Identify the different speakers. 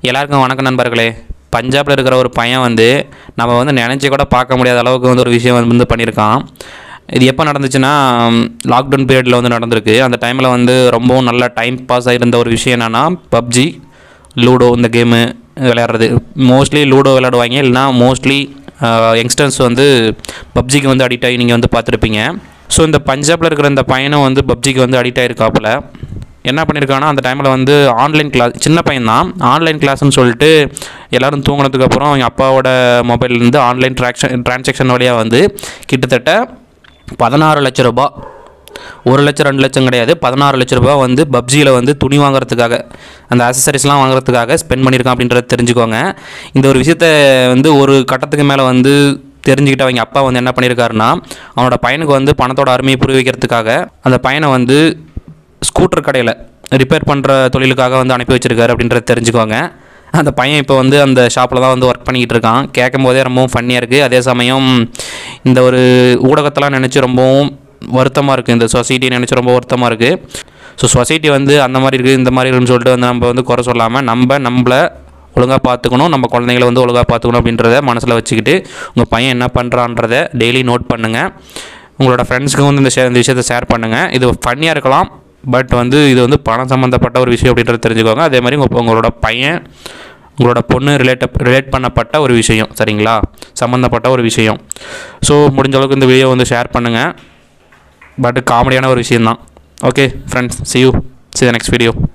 Speaker 1: எல்லாருக்கும் வணக்கம் நண்பர்களே பஞ்சாபில் இருக்கிற ஒரு பையன் வந்து நம்ம வந்து நினச்சி கூட பார்க்க முடியாத அளவுக்கு வந்து ஒரு விஷயம் வந்து பண்ணியிருக்கான் இது எப்போ நடந்துச்சுன்னா லாக்டவுன் பீரியடில் வந்து நடந்திருக்கு அந்த டைமில் வந்து ரொம்பவும் நல்ல டைம் பாஸ் ஆகிருந்த ஒரு விஷயம் என்னென்னா பப்ஜி லூடோ இந்த கேமு விளையாடுறது மோஸ்ட்லி லூடோ விளையாடுவாங்க இல்லைனா மோஸ்ட்லி யங்ஸ்டர்ஸ் வந்து பப்ஜிக்கு வந்து அடிக்ட் ஆகி நீங்கள் வந்து பார்த்துருப்பீங்க ஸோ இந்த பஞ்சாபில் இருக்கிற இந்த பையனும் வந்து பப்ஜிக்கு வந்து அடிக்ட் ஆகிருக்காப்புல என்ன பண்ணியிருக்காங்கன்னா அந்த டைமில் வந்து ஆன்லைன் கிளாஸ் சின்ன பையன் தான் ஆன்லைன் கிளாஸ்னு சொல்லிட்டு எல்லோரும் தூங்கினதுக்கப்புறம் அவங்க அப்பாவோட மொபைல்லேருந்து ஆன்லைன் ட்ராக்ஷன் டிரான்சாக்ஷன் வழியாக வந்து கிட்டத்தட்ட பதினாறு லட்ச ரூபாய் ஒரு லட்சம் ரெண்டு லட்சம் கிடையாது பதினாறு லட்ச ரூபாய் வந்து பப்ஜியில் வந்து துணி வாங்குறதுக்காக அந்த அசசரிஸ்லாம் வாங்குறதுக்காக ஸ்பெண்ட் பண்ணியிருக்கான் அப்படின்றத தெரிஞ்சுக்கோங்க இந்த ஒரு விஷயத்த வந்து ஒரு கட்டத்துக்கு மேலே வந்து தெரிஞ்சுக்கிட்டு அவங்க அப்பா வந்து என்ன பண்ணியிருக்காருன்னா அவனோட பையனுக்கு வந்து பணத்தோட அருமையை புரிய வைக்கிறதுக்காக அந்த பையனை வந்து ஸ்கூட்டர் கடையில் ரிப்பேர் பண்ணுற தொழிலுக்காக வந்து அனுப்பி வச்சிருக்காரு அப்படின்றத தெரிஞ்சுக்கோங்க அந்த பையன் இப்போ வந்து அந்த ஷாப்பில் தான் வந்து ஒர்க் பண்ணிக்கிட்டு இருக்கான் கேட்கும் போதே ரொம்பவும் ஃபன்னியாக இருக்குது அதே சமயம் இந்த ஒரு ஊடகத்தெல்லாம் நினச்சி ரொம்பவும் வருத்தமாக இருக்குது இந்த சொசைட்டியை நினச்சி ரொம்ப வருத்தமாக இருக்குது ஸோ சொசைட்டி வந்து அந்த மாதிரி இருக்குது இந்த மாதிரி இருக்குன்னு சொல்லிட்டு வந்து நம்ம வந்து குறை சொல்லாமல் நம்ம நம்மளை ஒழுங்காக பார்த்துக்கணும் நம்ம குழந்தைங்கள வந்து ஒழுங்காக பார்த்துக்கணும் அப்படின்றத மனசில் வச்சுக்கிட்டு உங்கள் பையன் என்ன பண்ணுறான்றத டெய்லி நோட் பண்ணுங்கள் உங்களோட ஃப்ரெண்ட்ஸ்க்கு வந்து இந்த ஷே இந்த விஷயத்தை ஷேர் பண்ணுங்கள் இது ஃபன்னியாக இருக்கலாம் பட் வந்து இது வந்து பணம் சம்மந்தப்பட்ட ஒரு விஷயம் அப்படின்றத தெரிஞ்சுக்கோங்க அதே மாதிரி உங்கள் உங்களோட பையன் உங்களோட பொண்ணு ரிலேட்ட ரிலேட் பண்ணப்பட்ட ஒரு விஷயம் சரிங்களா சம்மந்தப்பட்ட ஒரு விஷயம் ஸோ முடிஞ்ச அளவுக்கு இந்த வீடியோ வந்து ஷேர் பண்ணுங்கள் பட் காமெடியான ஒரு விஷயந்தான் okay friends see you see the next video